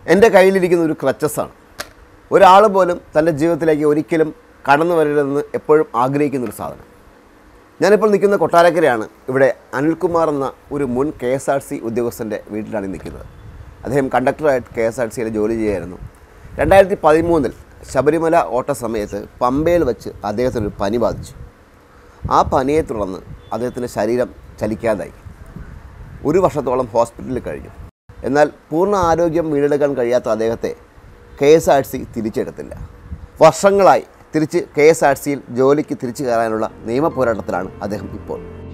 എൻ്റെ കയ്യിലിരിക്കുന്ന ഒരു ക്രച്ചസാണ് ഒരാൾ പോലും തൻ്റെ ജീവിതത്തിലേക്ക് ഒരിക്കലും കടന്നു വരരുതെന്ന് എപ്പോഴും ആഗ്രഹിക്കുന്ന ഒരു സാധനം ഞാനിപ്പോൾ നിൽക്കുന്ന കൊട്ടാരക്കരയാണ് ഇവിടെ അനിൽകുമാർ എന്ന ഒരു മുൻ കെ എസ് ആർ സി ഉദ്യോഗസ്ഥൻ്റെ വീട്ടിലാണ് ഈ നിൽക്കുന്നത് അദ്ദേഹം കണ്ടക്ടറായിട്ട് കെ എസ് ആർ സിയിൽ ജോലി ചെയ്യായിരുന്നു രണ്ടായിരത്തി പതിമൂന്നിൽ ശബരിമല ഓട്ട സമയത്ത് പമ്പയിൽ വെച്ച് അദ്ദേഹത്തിനൊരു പനി ബാധിച്ചു ആ പനിയെ തുടർന്ന് അദ്ദേഹത്തിൻ്റെ ശരീരം ചലിക്കാതായി ഒരു വർഷത്തോളം ഹോസ്പിറ്റലിൽ കഴിഞ്ഞു എന്നാൽ പൂർണ്ണ ആരോഗ്യം വീണ്ടെടുക്കാൻ കഴിയാത്ത അദ്ദേഹത്തെ കെ എസ് ആർ സി തിരിച്ചെടുത്തില്ല വർഷങ്ങളായി തിരിച്ച് കെ എസ് ആർ സിയിൽ ജോലിക്ക് തിരിച്ചു കയറാനുള്ള നിയമ പോരാട്ടത്തിലാണ് അദ്ദേഹം ഇപ്പോൾ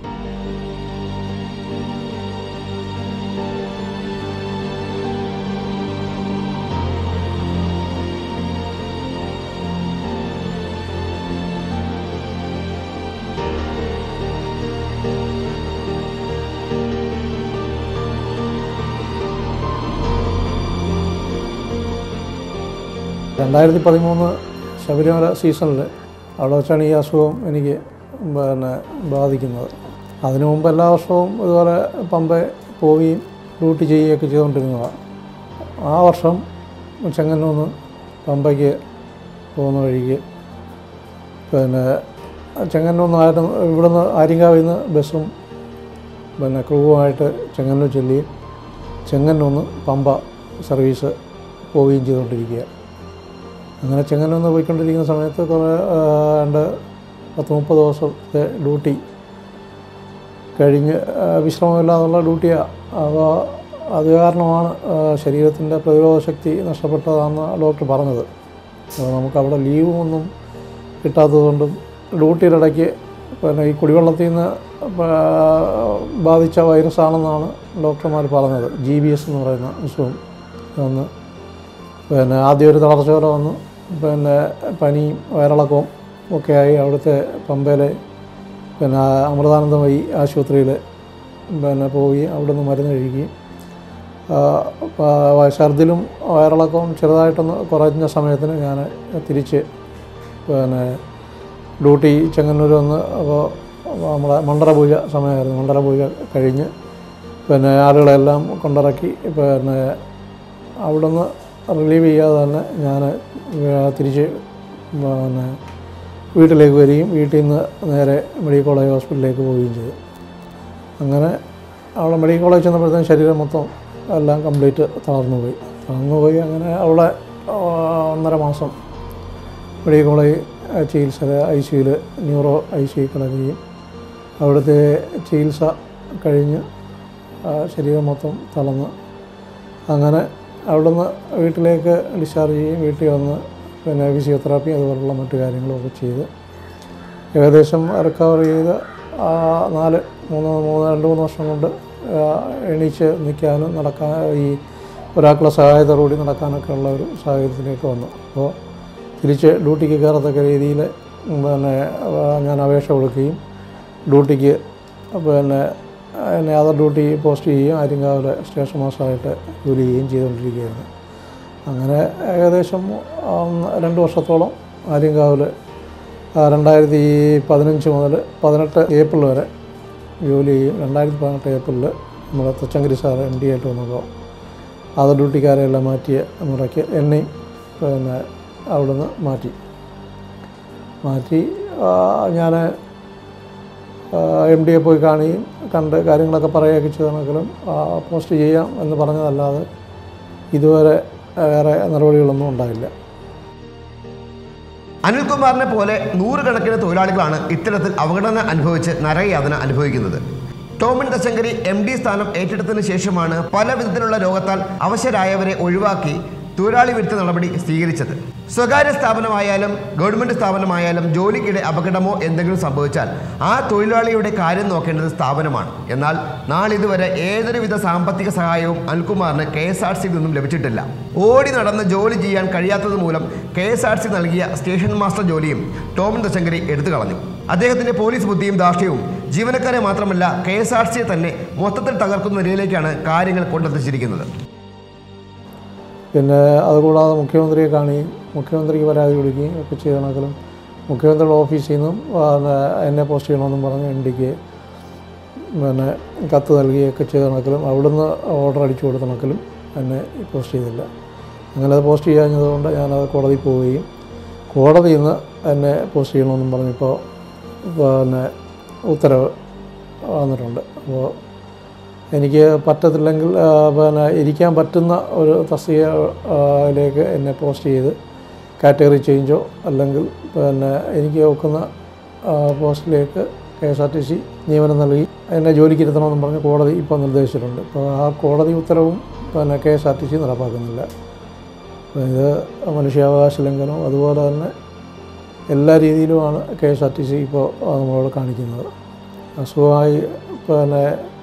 രണ്ടായിരത്തി പതിമൂന്ന് ശബരിമല സീസണിൽ അവിടെ വെച്ചാണ് ഈ അസുഖം എനിക്ക് പിന്നെ ബാധിക്കുന്നത് അതിനു മുമ്പ് എല്ലാ വർഷവും ഇതുപോലെ പമ്പ പോവുകയും ഡ്യൂട്ടി ചെയ്യുകയൊക്കെ ചെയ്തുകൊണ്ടിരുന്നതാണ് ആ വർഷം ചെങ്ങന്നൂന്ന് പമ്പയ്ക്ക് പോകുന്ന വഴിക്ക് പിന്നെ ചെങ്ങന്നൂന്നായിരുന്നു ഇവിടുന്ന് ആര്യങ്കാവിൽ നിന്ന് ബസ്സും പിന്നെ ക്രൂവുമായിട്ട് ചെങ്ങന്നൂർ ചെല്ലുകയും ചെങ്ങന്നൂന്ന് പമ്പ സർവീസ് പോവുകയും ചെയ്തുകൊണ്ടിരിക്കുക അങ്ങനെ ചെങ്ങന്നൂന്ന് പോയിക്കൊണ്ടിരിക്കുന്ന സമയത്ത് കുറേ ആ, രണ്ട് പത്ത് മുപ്പത് ദിവസത്തെ ഡ്യൂട്ടി കഴിഞ്ഞ് ആ, വിശ്രമമില്ലാതുള്ള ഡ്യൂട്ടിയാണ് അപ്പോൾ അത് കാരണമാണ് ശരീരത്തിൻ്റെ പ്രതിരോധ ശക്തി നഷ്ടപ്പെട്ടതാണെന്ന് ഡോക്ടർ പറഞ്ഞത് അപ്പോൾ നമുക്കവിടെ ലീവും ഒന്നും കിട്ടാത്തതുകൊണ്ടും ഡ്യൂട്ടിയുടെ ഇടയ്ക്ക് പിന്നെ ഈ കുടിവെള്ളത്തിൽ നിന്ന് ആ, ബാധിച്ച വൈറസാണെന്നാണ് ഡോക്ടർമാർ പറഞ്ഞത് ജി ബി എസ് എന്ന് പറയുന്ന അസുഖം വന്ന് പിന്നെ ആദ്യം ഒരു തളർച്ച പോലെ വന്നു പിന്നെ പനിയും വയറിളക്കവും ഒക്കെയായി അവിടുത്തെ പമ്പയിലെ പിന്നെ അമൃതാനന്ദമയി ആശുപത്രിയിൽ പിന്നെ പോയി അവിടുന്ന് മരുന്ന് കഴിക്കുകയും ആ, പ- ഛർദിലും വയറിളക്കവും ചെറുതായിട്ടൊന്ന് കുറഞ്ഞ സമയത്തിന് ഞാൻ തിരിച്ച് പിന്നെ ഡ്യൂട്ടി ചെങ്ങന്നൂർ വന്ന് അപ്പോൾ നമ്മളെ മണ്ഡലപൂജ സമയമായിരുന്നു മണ്ഡലപൂജ കഴിഞ്ഞ് പിന്നെ ആളുകളെല്ലാം കൊണ്ടിറക്കി പിന്നെ അവിടുന്ന് റിലീവ് ചെയ്യാതെ തന്നെ ഞാൻ തിരിച്ച് പിന്നെ വീട്ടിലേക്ക് വരികയും വീട്ടിൽ നിന്ന് നേരെ മെഡിക്കൽ കോളേജ് ഹോസ്പിറ്റലിലേക്ക് പോവുകയും ചെയ്തു അങ്ങനെ അവിടെ മെഡിക്കൽ കോളേജ് ചെന്നപ്പോഴത്തേക്കും ശരീരം മൊത്തം എല്ലാം കംപ്ലീറ്റ് തളർന്നു പോയി തളർന്നു പോയി അങ്ങനെ അവിടെ ആ, ഒന്നര മാസം മെഡിക്കൽ കോളേജ് ചികിത്സ ഐ സിയിൽ ന്യൂറോ ഐ സി കിടക്കുകയും അവിടുത്തെ ചികിത്സ കഴിഞ്ഞ് ആ, ശരീരം മൊത്തം തളർന്ന് അങ്ങനെ അവിടുന്ന് വീട്ടിലേക്ക് ഡിസ്ചാർജ് ചെയ്യും വീട്ടിൽ വന്ന് പിന്നെ ഫിസിയോതെറാപ്പി അതുപോലുള്ള മറ്റു കാര്യങ്ങളൊക്കെ ചെയ്ത് ഏകദേശം റിക്കവർ ചെയ്ത് ആ, നാല് മൂന്ന് മൂന്ന് രണ്ട് മൂന്ന് വർഷം കൊണ്ട് ആ, എണീച്ച് നിൽക്കാനും നടക്കാൻ ഈ ഒരാൾക്കുള്ള സഹായത്തോടുകൂടി നടക്കാനൊക്കെ ഉള്ള ഒരു സാഹചര്യത്തിലേക്ക് വന്നു അപ്പോൾ തിരിച്ച് ഡ്യൂട്ടിക്ക് കയറത്തക്ക രീതിയിൽ പിന്നെ ആ, ഞാൻ അപേക്ഷ കൊടുക്കുകയും ഡ്യൂട്ടിക്ക് പിന്നെ എന്നെ അതർ ഡ്യൂട്ടി പോസ്റ്റ് ചെയ്യുകയും ആര്യങ്കാവിലെ സ്റ്റേഷൻ മാസ്റ്ററായിട്ട് ജോലി ചെയ്യുകയും ചെയ്തുകൊണ്ടിരിക്കുകയായിരുന്നു അങ്ങനെ ഏകദേശം ആം, രണ്ട് വർഷത്തോളം ആര്യങ്കാവിൽ രണ്ടായിരത്തി പതിനഞ്ച് മുതൽ പതിനെട്ട് ഏപ്രിൽ വരെ ജോലി ചെയ്യും രണ്ടായിരത്തി പതിനെട്ട് ഏപ്രിലിൽ നമ്മുടെ തച്ചങ്കരി സാർ എം ഡി ആയിട്ട് വന്നപ്പോൾ അതർ ഡ്യൂട്ടിക്കാരെല്ലാം മാറ്റിയ മുറയ്ക്ക് എന്നെയും പിന്നെ അവിടുന്ന് മാറ്റി മാറ്റി ഞാൻ എം ഡിയെ പോയി കാണുകയും കണ്ട് കാര്യങ്ങളൊക്കെ പറയുകയൊക്കെ ചെയ്തെങ്കിലും പോസ്റ്റ് ചെയ്യാം എന്ന് പറഞ്ഞതല്ലാതെ ഇതുവരെ വേറെ നടപടികളൊന്നും ഉണ്ടായില്ല അനിൽകുമാറിനെ പോലെ നൂറുകണക്കിന് തൊഴിലാളികളാണ് ഇത്തരത്തിൽ അവഗണന അനുഭവിച്ച് നരകയാതന അനുഭവിക്കുന്നത് ടോമിൻ തശങ്കരി എം ഡി സ്ഥാനം ഏറ്റെടുത്തതിന് ശേഷമാണ് പല വിധത്തിലുള്ള രോഗത്താൽ അവശരായവരെ ഒഴിവാക്കി തൊഴിലാളി വിരുദ്ധ നടപടി സ്വീകരിച്ചത് സ്വകാര്യ സ്ഥാപനമായാലും ഗവൺമെന്റ് സ്ഥാപനമായാലും ജോലിക്കിടെ അപകടമോ എന്തെങ്കിലും സംഭവിച്ചാൽ ആ തൊഴിലാളിയുടെ കാര്യം നോക്കേണ്ടത് സ്ഥാപനമാണ് എന്നാൽ നാളിതുവരെ ഏതൊരുവിധ സാമ്പത്തിക സഹായവും അനിൽകുമാറിന് കെ എസ് ആർ സിയിൽ നിന്നും ലഭിച്ചിട്ടില്ല ഓടി നടന്ന് ജോലി ചെയ്യാൻ കഴിയാത്തത് മൂലം കെ എസ് ആർ സി നൽകിയ സ്റ്റേഷൻ മാസ്റ്റർ ജോലിയും ടോമിൻ തശങ്കരി എടുത്തു കളഞ്ഞു അദ്ദേഹത്തിന്റെ പോലീസ് ബുദ്ധിയും ധാർഷ്ട്യവും ജീവനക്കാരെ മാത്രമല്ല കെ എസ് ആർ സിയെ തന്നെ മൊത്തത്തിൽ തകർക്കുന്ന നിലയിലേക്കാണ് കാര്യങ്ങൾ കൊണ്ടെത്തിച്ചിരിക്കുന്നത് പിന്നെ അതുകൂടാതെ മുഖ്യമന്ത്രിയെ കാണുകയും മുഖ്യമന്ത്രിക്ക് പരാതി കൊടുക്കുകയും ഒക്കെ ചെയ്യണമെങ്കിലും മുഖ്യമന്ത്രിയുടെ ഓഫീസിൽ നിന്നും പിന്നെ എന്നെ പോസ്റ്റ് ചെയ്യണമെന്നും പറഞ്ഞ് എം ഡിക്ക് പിന്നെ കത്ത് നൽകുകയൊക്കെ ചെയ്തണക്കിലും അവിടുന്ന് ഓർഡർ അടിച്ചു കൊടുത്തണക്കിലും എന്നെ പോസ്റ്റ് ചെയ്തില്ല അങ്ങനെ അത് പോസ്റ്റ് ചെയ്യാഞ്ഞതുകൊണ്ട് ഞാനത് കോടതി പോവുകയും കോടതിയിൽ നിന്ന് എന്നെ പോസ്റ്റ് ചെയ്യണമെന്നും പറഞ്ഞപ്പോൾ പിന്നെ ഉത്തരവ് വന്നിട്ടുണ്ട് അപ്പോൾ എനിക്ക് പറ്റത്തില്ലെങ്കിൽ ആ, പിന്നെ ഇരിക്കാൻ പറ്റുന്ന ഒരു തസ്തികയിലേക്ക് എന്നെ പോസ്റ്റ് ചെയ്ത് കാറ്റഗറി ചേഞ്ചോ അല്ലെങ്കിൽ പിന്നെ എനിക്ക് ഒക്കുന്ന ആ, പോസ്റ്റിലേക്ക് K S R T C നിയമനം നൽകി എന്നെ ജോലിക്ക് ഇരുത്തണമെന്നും പറഞ്ഞ് കോടതി ഇപ്പോൾ നിർദ്ദേശിച്ചിട്ടുണ്ട് ഇപ്പോൾ ആ കോടതി ഉത്തരവും പിന്നെ K S R T C നടപ്പാക്കുന്നില്ല അപ്പോൾ ഇത് മനുഷ്യാവകാശ ലംഘനവും അതുപോലെ തന്നെ എല്ലാ രീതിയിലുമാണ് K S R T C ഇപ്പോൾ നമ്മളോട് കാണിക്കുന്നത് അസുഖമായി പിന്നെ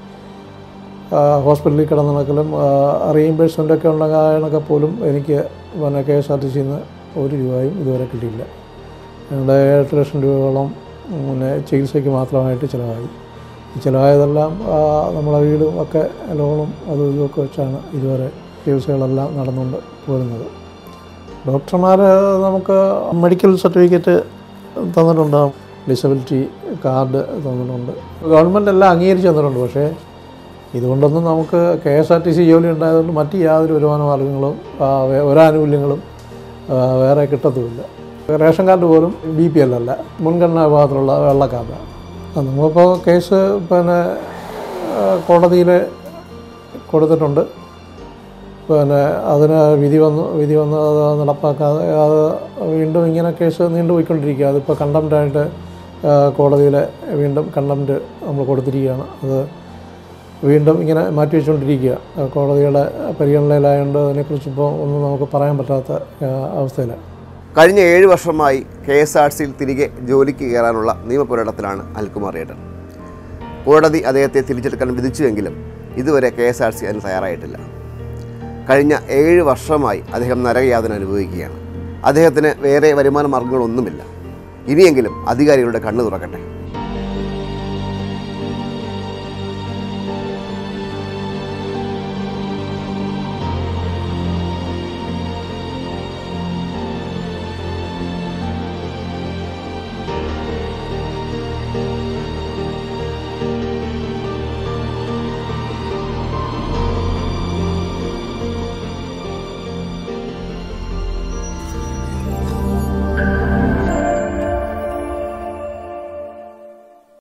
ആ, ഹോസ്പിറ്റലിൽ കിടന്ന് നടക്കലും റീഇംബേഴ്സ്മെൻ്റ് ഒക്കെ ഉണ്ടാകാനൊക്കെ പോലും എനിക്ക് പിന്നെ കെ എസ് ആർ ടി സിയിൽ നിന്ന് ഒരു രൂപയും ഇതുവരെ കിട്ടിയില്ല ഞങ്ങളുടെ എട്ട് ലക്ഷം രൂപയോളം പിന്നെ ചികിത്സയ്ക്ക് മാത്രമായിട്ട് ചിലവായി ഈ ചിലവായതെല്ലാം ആ, നമ്മളെ വീടും ഒക്കെ ലോണും അതും ഇതുമൊക്കെ വെച്ചാണ് ഇതുവരെ ചികിത്സകളെല്ലാം നടന്നുകൊണ്ട് പോരുന്നത് ഡോക്ടർമാർ നമുക്ക് മെഡിക്കൽ സർട്ടിഫിക്കറ്റ് തന്നിട്ടുണ്ട് ഡിസബിലിറ്റി കാർഡ് തന്നിട്ടുണ്ട് ഗവൺമെൻറ് എല്ലാം അംഗീകരിച്ച് തന്നിട്ടുണ്ട് പക്ഷേ ഇതുകൊണ്ടൊന്നും നമുക്ക് K S R T C ജോലി ഉണ്ടായതുകൊണ്ട് മറ്റ് യാതൊരു വരുമാന മാർഗങ്ങളും ആ, വേ- ഒരാനുകൂല്യങ്ങളും ആ, വേറെ കിട്ടത്തുമില്ല റേഷൻ കാർഡ് പോലും ബി പി എൽ അല്ല മുൻഗണനാ വിഭാഗത്തിലുള്ള വെള്ള കാർഡാണ് ആ, നമ്മളിപ്പോൾ കേസ് പിന്നെ കോടതിയിൽ കൊടുത്തിട്ടുണ്ട് പിന്നെ അതിന് വിധി വന്നു വിധി വന്ന് അത് നടപ്പാക്കാതെ അത് വീണ്ടും ഇങ്ങനെ കേസ് നീണ്ടുപോയിക്കൊണ്ടിരിക്കുക അതിപ്പോൾ കണ്ടംപ്റ്റായിട്ട് കോടതിയിൽ വീണ്ടും കണ്ടംപ്റ്റ് നമ്മൾ കൊടുത്തിരിക്കുകയാണ് അത് വീണ്ടും ഇങ്ങനെ മാറ്റി വെച്ചുകൊണ്ടിരിക്കുക ആ, കോടതിയുടെ പരിഗണനയിലായതുകൊണ്ട് അതിനെക്കുറിച്ച് ഇപ്പോൾ ഒന്നും നമുക്ക് പറയാൻ പറ്റാത്ത ആ, അവസ്ഥയിലാണ് കഴിഞ്ഞ ഏഴ് വർഷമായി കെ എസ് ആർ സിയിൽ തിരികെ ജോലിക്ക് കയറാനുള്ള നിയമപോരാട്ടത്തിലാണ് അൽകുമാർ ഏട്ടൻ കോടതി അദ്ദേഹത്തെ തിരിച്ചെടുക്കാൻ വിധിച്ചുവെങ്കിലും ഇതുവരെ കെ എസ് ആർ സി അതിന് തയ്യാറായിട്ടില്ല കഴിഞ്ഞ ഏഴ് വർഷമായി അദ്ദേഹം നരകയാതന അനുഭവിക്കുകയാണ് അദ്ദേഹത്തിന് വേറെ വരുമാന മാർഗങ്ങളൊന്നുമില്ല ഇനിയെങ്കിലും അധികാരികളുടെ കണ്ണു തുറക്കട്ടെ